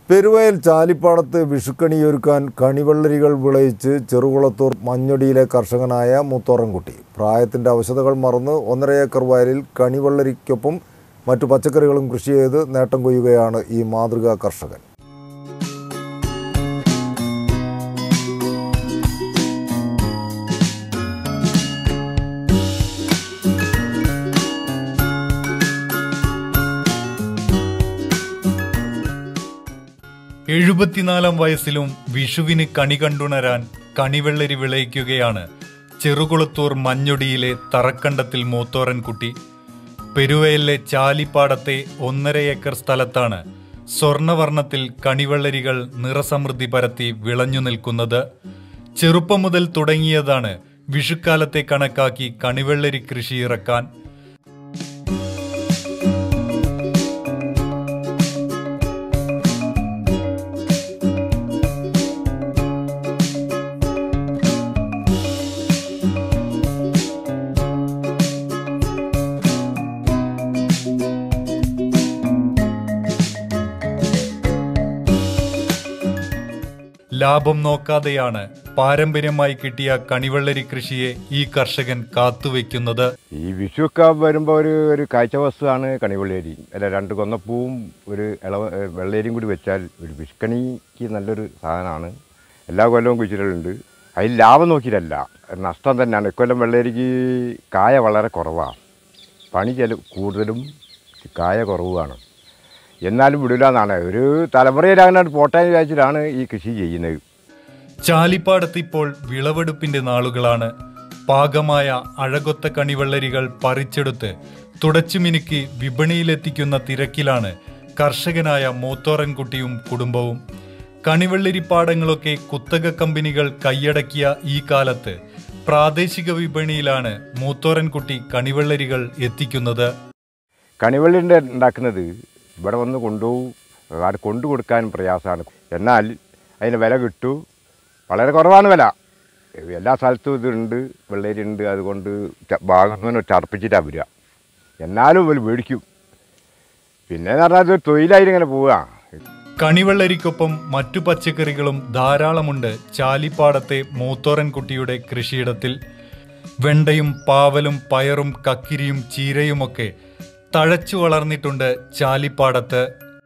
പെരുവയൽ ചാലിപ്പാടത്ത് വിഷുക്കണിയൊരുക്കാൻ കണിവെള്ളരികൾ വിളയിച്ച് ചെറുകുളത്തൂർ മഞ്ഞൊടിയിലെ കർഷകനായ മുത്തോറൻകുട്ടി പ്രായത്തിൻ്റെ അവശതകൾ മറന്ന് ഒന്നര ഏക്കർ വയലിൽ കണിവെള്ളരിക്കൊപ്പം മറ്റു പച്ചക്കറികളും കൃഷി ചെയ്ത് നേട്ടം കൊയ്യുകയാണ് ഈ മാതൃകാ കർഷകൻ എഴുപത്തിനാലാം വയസ്സിലും വിഷുവിന് കണി കണ്ടുണരാൻ കണിവെള്ളരി വിളയിക്കുകയാണ് ചെറുകുളത്തൂർ മഞ്ഞൊടിയിലെ തറക്കണ്ടത്തിൽ മൂത്തോറൻകുട്ടി പെരുവയലിലെ ചാലിപ്പാടത്തെ ഒന്നര ഏക്കർ സ്ഥലത്താണ് സ്വർണവർണ്ണത്തിൽ കണിവെള്ളരികൾ നിറസമൃദ്ധി പരത്തി വിളഞ്ഞു നിൽക്കുന്നത് ചെറുപ്പം മുതൽ തുടങ്ങിയതാണ് വിഷുക്കാലത്തെ കണക്കാക്കി കണിവെള്ളരി കൃഷി ഇറക്കാൻ ലാഭം നോക്കാതെയാണ് പാരമ്പര്യമായി കിട്ടിയ കണിവെള്ളരി കൃഷിയെ ഈ കർഷകൻ കാത്തുവെക്കുന്നത് ഈ വിഷുവൊക്കെ വരുമ്പോൾ ഒരു ഒരു കാഴ്ച വസ്തുവാണ് കണിവെള്ളേരി അല്ല രണ്ട് കൊന്നപ്പൂവും ഒരു ഇളവ ഏ, വെള്ളേരിയും കൂടി വെച്ചാൽ ഒരു വിഷുക്കണിക്ക് നല്ലൊരു സാധനമാണ് എല്ലാ കൊല്ലവും കുഴിച്ചിട്ടുണ്ട് അതിൽ ലാഭം നോക്കിയിട്ടല്ല നഷ്ടം തന്നെയാണ് ഇക്കൊല്ലം വെള്ളേരിക്ക് കായ വളരെ കുറവാണ് പണി ചില കൂടുതലും കായ കുറവുമാണ് എന്നാലും വിടില്ലാന്നാണ് ഒരു തലമുറയിൽ അങ്ങനെ പോട്ടെ എന്ന് വിചാരിച്ചിട്ടാണ് ഈ കൃഷി ചെയ്യുന്നത് ചാലിപ്പാടത്ത് ഇപ്പോൾ വിളവെടുപ്പിന്റെ നാളുകളാണ് പാകമായ അഴകൊത്ത കണിവെള്ളരികൾ പറിച്ചെടുത്ത് തുടച്ചുമിനുക്കി വിപണിയിലെത്തിക്കുന്ന തിരക്കിലാണ് കർഷകനായ മൂത്തോറൻകുട്ടിയും കുടുംബവും കണിവെള്ളരിപ്പാടങ്ങളൊക്കെ കുത്തക കമ്പനികൾ കൈയടക്കിയ ഈ കാലത്ത് പ്രാദേശിക വിപണിയിലാണ് മൂത്തോറൻകുട്ടി കണിവെള്ളരികൾ എത്തിക്കുന്നത് കണിവെള്ളിൻ്റെ ഉണ്ടാക്കുന്നത് ഇവിടെ വന്ന് കൊണ്ടുപോകും അവിടെ കൊണ്ടു കൊടുക്കാൻ പ്രയാസമാണ് എന്നാൽ അതിന് വില കിട്ടൂ വളരെ കുറവാണ് വില എല്ലാ സ്ഥലത്തും ഇതുണ്ട് വെള്ളേരി ഉണ്ട് അതുകൊണ്ട് ച- ഭാഗം ഇങ്ങനെ ചടപ്പിച്ചിട്ടാണ് വരിക എന്നാലും ഒരു മേടിക്കും പിന്നെ എന്ന് പറഞ്ഞാൽ ഇത് തൊഴിലായിട്ട് ഇങ്ങനെ പോവുക കണിവെള്ളരിക്കൊപ്പം മറ്റു പച്ചക്കറികളും ധാരാളമുണ്ട് ചാലിപ്പാടത്തെ മൂത്തോറൻകുട്ടിയുടെ കൃഷിയിടത്തിൽ വെണ്ടയും പാവലും പയറും കക്കിരിയും ചീരയുമൊക്കെ തഴച്ചു വളർന്നിട്ടുണ്ട് ചാലിപ്പാടത്ത്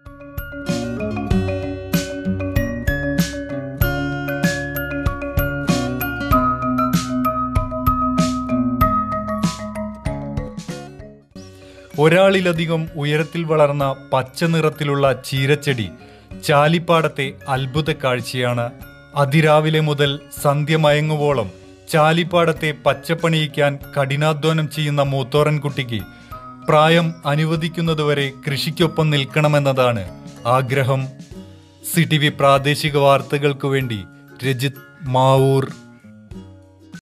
ഒരാളിലധികം ഉയരത്തിൽ വളർന്ന പച്ച നിറത്തിലുള്ള ചീരച്ചെടി ചാലിപ്പാടത്തെ അത്ഭുത കാഴ്ചയാണ് അതിരാവിലെ മുതൽ സന്ധ്യ മയങ്ങുവോളം ചാലിപ്പാടത്തെ പച്ചപ്പണിയിക്കാൻ കഠിനാധ്വാനം ചെയ്യുന്ന മൂത്തോറൻകുട്ടിക്ക് പ്രായം അനുവദിക്കുന്നതുവരെ കൃഷിക്കൊപ്പം നിൽക്കണമെന്നതാണ് ആഗ്രഹം സി ടി വി പ്രാദേശിക വാർത്തകൾക്കു വേണ്ടി രജിത് മാവൂർ